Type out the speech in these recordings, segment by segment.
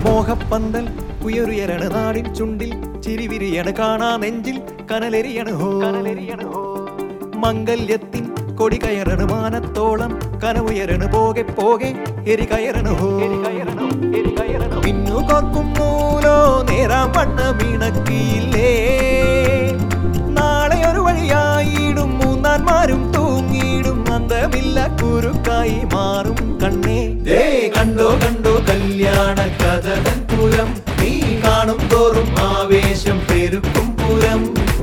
മോഹപ്പന്തൽ ഉയരുയരണ നാടിൻ ചുണ്ടിൽ ചിരിവിരിയണ കാണാ നെഞ്ചിൽ കനലെരിയണ ഹോ കനലെരിയണ ഹോ മംഗല്യത്തിൻ കൊടി കയറണ മാനത്തോളം കനവുയരണ പോകെ പോകെ എരി കയറണ ഹോ പിന്നു കോർക്കും നൂലോ നേരാം വണ്ണ വീണക്കിയില്ലേ നാളെ ഒരു വഴിയായിടും മൂന്നാന്മാരും തൂങ്ങിയിടും അന്തമില്ല കുരുക്കായി മാറും കണ്ണേ ദേ കണ്ടോ കണ്ടോ കല്യാണ കഥകൻ പുരം നീ കാണും തോറും ആവേശം പെരുക്കും പുരം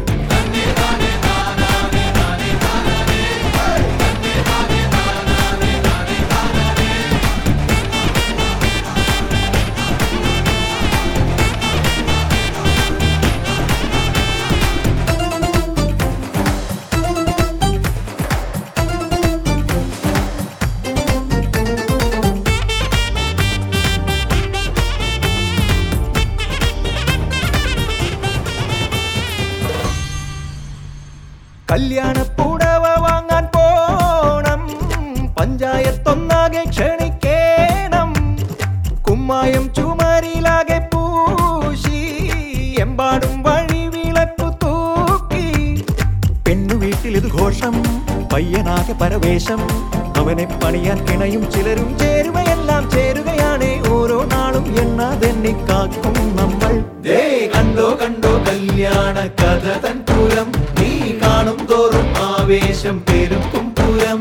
കല്യാണ പുടവ വാങ്ങാൻ പോണം പഞ്ചായത്തൊന്നാകെ ക്ഷണിക്കേണം കുമ്മായം ചുമരിലാകെ പൂശി എമ്പാടും വഴി വിളക്കു തൂക്കി പെണ്ണു വീട്ടിൽ ഇത് ഘോഷം പയ്യനാകെ പരവേശം അവനെ പണിയാൻ കിണയും ചിലരും ചേരുവയെല്ലാം ചേരുകയാണ് ഓരോ നാളും എണ്ണാതെന്നെ കാക്കും നമ്മൾ ദേ കണ്ടോ കണ്ടോ കല്യാണ കഥ തൻ പുരം നീ കാണും തോറും ആവേശം പെരുക്കും പുരം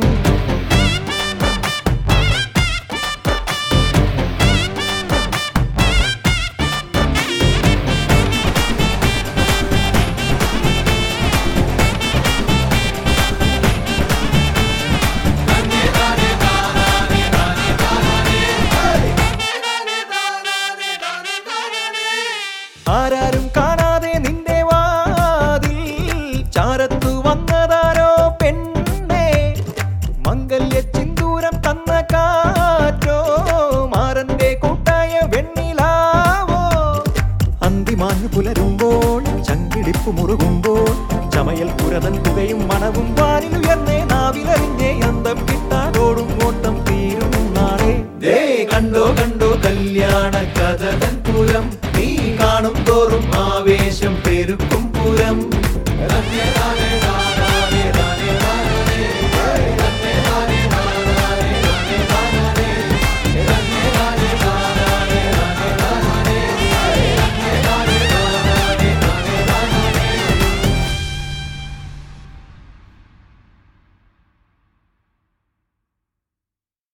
ആരാരും കാണാതെ നിന്റെ വാതിൽ ചാരത്തു വന്നതാരോ പെണ്ണേ മംഗല്യ ചിന്തൂരം തന്ന കാറ്റോ മാറന്റെ കൂട്ടായ വെണ്ണിലാവോ അന്തിമാഞ്ഞു പുലരുമ്പോൾ ചങ്കിടിപ്പു മുറുകുമ്പോൾ ചമയൽ പുരതൽ പുകയും മണവും വാനിലുയർന്നേ നാവിലറിഞ്ഞേ അന്തം കിട്ടാതോടും ഓട്ടം തീരും നാളെ ദേ കണ്ടോ കണ്ടോ കല്യാണ കഥ തൻ പുരം നീ കാണും തോറും ആവേശം